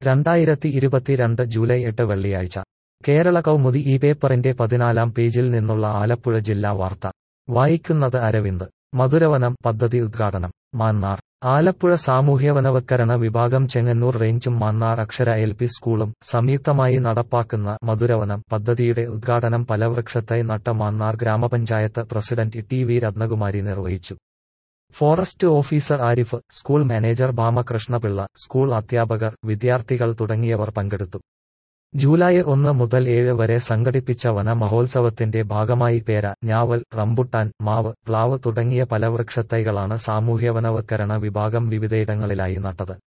രണ്ടായിരത്തി ഇരുപത്തിരണ്ട് ജൂലൈ എട്ട് വെള്ളിയാഴ്ച കേരള കൗമുദി ഈ പേപ്പറിന്റെ പതിനാലാം പേജിൽ നിന്നുള്ള ആലപ്പുഴ ജില്ലാ വാർത്ത വായിക്കുന്നത് അരവിന്ദ് മധുരവനം പദ്ധതി ഉദ്ഘാടനം മാന്നാർ ആലപ്പുഴ സാമൂഹ്യവനവത്കരണ വിഭാഗം ചെങ്ങന്നൂർ റേഞ്ചും മാന്നാർ അക്ഷര എൽ പി സ്കൂളും സംയുക്തമായി നടപ്പാക്കുന്ന മധുരവനം പദ്ധതിയുടെ ഉദ്ഘാടനം പലവൃക്ഷത്തൈ നട്ട മാന്നാർ ഗ്രാമപഞ്ചായത്ത് പ്രസിഡന്റ് ടി വി രത്നകുമാരി നിർവഹിച്ചു forest officer Arif school manager Bhamakrishnapillai school അധ്യാപകർ വിദ്യാർത്ഥികൾ തുടങ്ങിയവർ പങ്കെടുത്തു ജൂലൈ ഒന്ന് മുതൽ ഏഴ് വരെ സംഘടിപ്പിച്ച വന മഹോത്സവത്തിന്റെ ഭാഗമായി പേര ഞാവൽ റംബുട്ടാൻ മാവ് പ്ലാവ് തുടങ്ങിയ പലവൃക്ഷത്തൈകളാണ് സാമൂഹ്യവനവത്കരണ വിഭാഗം വിവിധയിടങ്ങളിലായി നട്ടത്